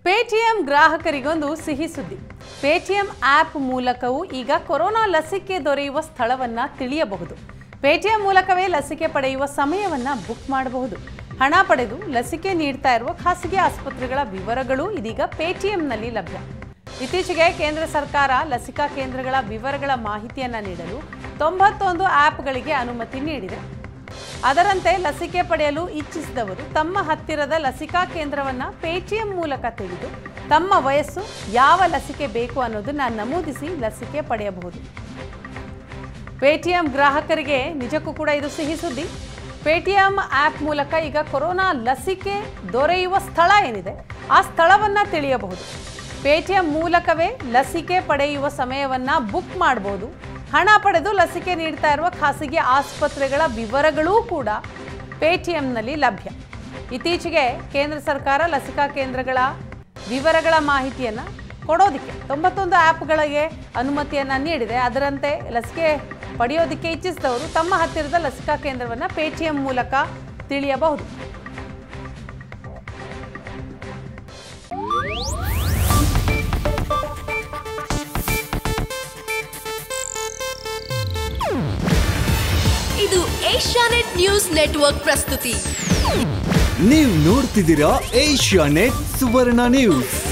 Paytm ಗ್ರಾಹಕರಿಗೊಂದು ಸಿಹಿ ಸುದ್ದಿ Paytm app ಮೂಲಕವೂ ಈಗ ಕೊರೋನಾ ಲಸಿಕೆ ದೊರೆಯುವ ಸ್ಥಳವನ್ನು ತಿಳಿಯಬಹುದು ಪೇಟಿಎಂ ಮೂಲಕವೇ ಲಸಿಕೆ ಪಡೆಯುವ ಸಮಯವನ್ನು ಬುಕ್ ಮಾಡಬಹುದು ಹಣ ಪಡೆದು ಲಸಿಕೆ ನೀಡ್ತಾ ಇರುವ ಖಾಸಗಿ ಆಸ್ಪತ್ರೆಗಳ ವಿವರಗಳು ಇದೀಗ ಪೇಟಿಎಂನಲ್ಲಿ ಲಭ್ಯ ಇತ್ತೀಚೆಗೆ ಕೇಂದ್ರ ಸರ್ಕಾರ ಲಸಿಕಾ ಕೇಂದ್ರಗಳ ವಿವರಗಳ ಮಾಹಿತಿಯನ್ನು ನೀಡಲು ತೊಂಬತ್ತೊಂದು ಆ್ಯಪ್ಗಳಿಗೆ ಅನುಮತಿ ನೀಡಿದೆ ಅದರಂತೆ ಲಸಿಕೆ ಪಡೆಯಲು ಇಚ್ಛಿಸಿದವರು ತಮ್ಮ ಹತ್ತಿರದ ಲಸಿಕಾ ಕೇಂದ್ರವನ್ನು ಪೇಟಿಎಂ ಮೂಲಕ ತಿಳಿದು ತಮ್ಮ ವಯಸ್ಸು ಯಾವ ಲಸಿಕೆ ಬೇಕು ಅನ್ನೋದನ್ನ ನಮೂದಿಸಿ ಲಸಿಕೆ ಪಡೆಯಬಹುದು ಪೇಟಿಎಂ ಗ್ರಾಹಕರಿಗೆ ನಿಜಕ್ಕೂ ಕೂಡ ಇದು ಸಿಹಿ ಸುದ್ದಿ ಪೇಟಿಎಂ ಆ್ಯಪ್ ಮೂಲಕ ಈಗ ಕೊರೋನಾ ಲಸಿಕೆ ದೊರೆಯುವ ಸ್ಥಳ ಏನಿದೆ ಆ ಸ್ಥಳವನ್ನು ತಿಳಿಯಬಹುದು ಪೇಟಿಎಂ ಮೂಲಕವೇ ಲಸಿಕೆ ಪಡೆಯುವ ಸಮಯವನ್ನು ಬುಕ್ ಮಾಡಬಹುದು ಹಣ ಪಡೆದು ಲಸಿಕೆ ನೀಡ್ತಾ ಇರುವ ಖಾಸಗಿ ಆಸ್ಪತ್ರೆಗಳ ವಿವರಗಳೂ ಕೂಡ ಪೇಟಿಎಂನಲ್ಲಿ ಲಭ್ಯ ಇತ್ತೀಚೆಗೆ ಕೇಂದ್ರ ಸರ್ಕಾರ ಲಸಿಕಾ ಕೇಂದ್ರಗಳ ವಿವರಗಳ ಮಾಹಿತಿಯನ್ನು ಕೊಡೋದಕ್ಕೆ ತೊಂಬತ್ತೊಂದು ಆ್ಯಪ್ಗಳಿಗೆ ಅನುಮತಿಯನ್ನು ನೀಡಿದೆ ಅದರಂತೆ ಲಸಿಕೆ ಪಡೆಯೋದಕ್ಕೆ ಇಚ್ಛಿಸಿದವರು ತಮ್ಮ ಹತ್ತಿರದ ಲಸಿಕಾ ಕೇಂದ್ರವನ್ನು ಪೇಟಿಎಂ ಮೂಲಕ ತಿಳಿಯಬಹುದು ಇದು ಏಷ್ಯಾನೆಟ್ ನ್ಯೂಸ್ ನೆಟ್ವರ್ಕ್ ಪ್ರಸ್ತುತಿ ನೀವು ನೋಡ್ತಿದ್ದೀರಾ ಏಷ್ಯಾ ನೆಟ್ ಸುವರ್ಣ ನ್ಯೂಸ್